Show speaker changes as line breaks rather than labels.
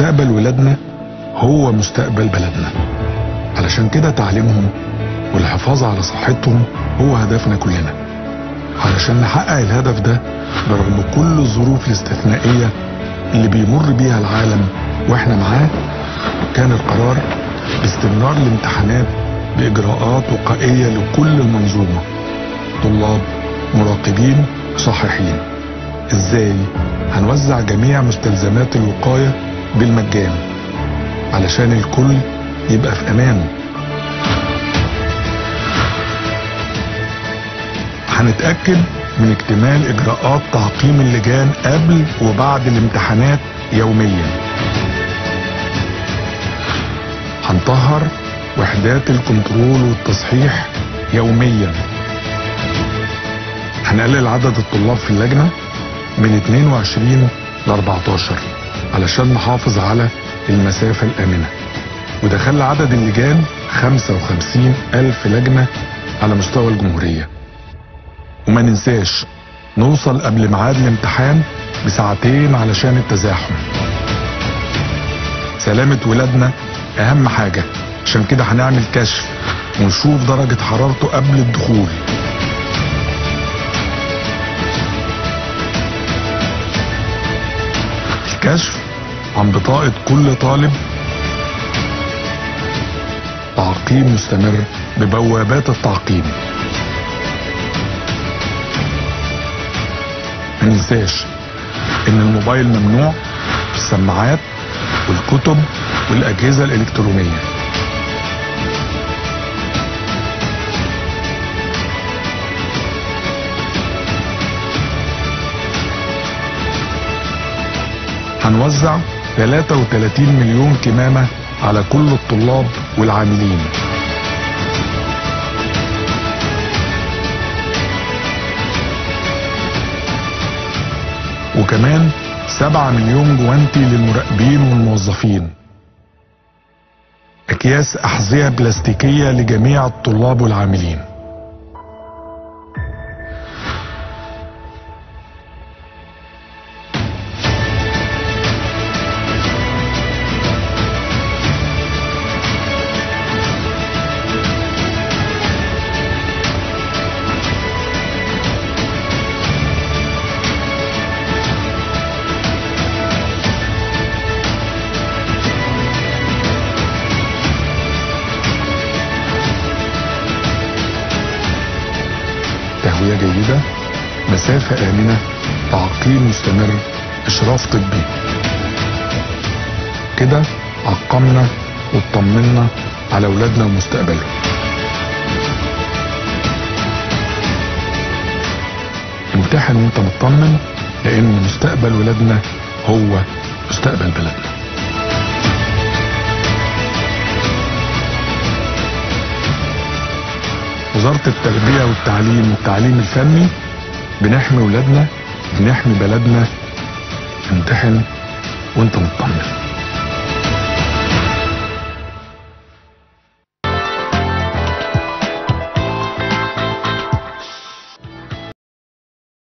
مستقبل ولادنا هو مستقبل بلدنا علشان كده تعليمهم والحفاظ على صحتهم هو هدفنا كلنا علشان نحقق الهدف ده برغم كل الظروف الاستثنائية اللي بيمر بيها العالم واحنا معاه كان القرار باستمرار الامتحانات بإجراءات وقائية لكل المنظومة طلاب مراقبين صحيحين ازاي هنوزع جميع مستلزمات الوقاية بالمجان علشان الكل يبقى في امان هنتأكد من اكتمال اجراءات تعقيم اللجان قبل وبعد الامتحانات يوميا هنطهر وحدات الكنترول والتصحيح يوميا هنقلل عدد الطلاب في اللجنة من 22 ل 14 علشان نحافظ على المسافة الآمنة وده خلى عدد اللجان 55 ألف لجنة على مستوى الجمهورية وما ننساش نوصل قبل ميعاد الامتحان بساعتين علشان التزاحم سلامة ولادنا أهم حاجة عشان كده هنعمل كشف ونشوف درجة حرارته قبل الدخول الكشف عن بطاقة كل طالب تعقيم مستمر ببوابات التعقيم ما ننساش ان الموبايل ممنوع في السماعات والكتب والاجهزه الالكترونيه هنوزع 33 مليون كمامه على كل الطلاب والعاملين وكمان 7 مليون جوانتي للمراقبين والموظفين اكياس احذيه بلاستيكيه لجميع الطلاب والعاملين تهوية جيدة مسافة آمنة تعقيم مستمر إشراف طبي كده عقمنا واطمنا على أولادنا ومستقبلهم امتحن وانت مطمن لأن مستقبل ولادنا هو مستقبل بلدنا وزارة التربية والتعليم والتعليم الفني بنحمي ولادنا بنحمي بلدنا امتحن وانت مطمن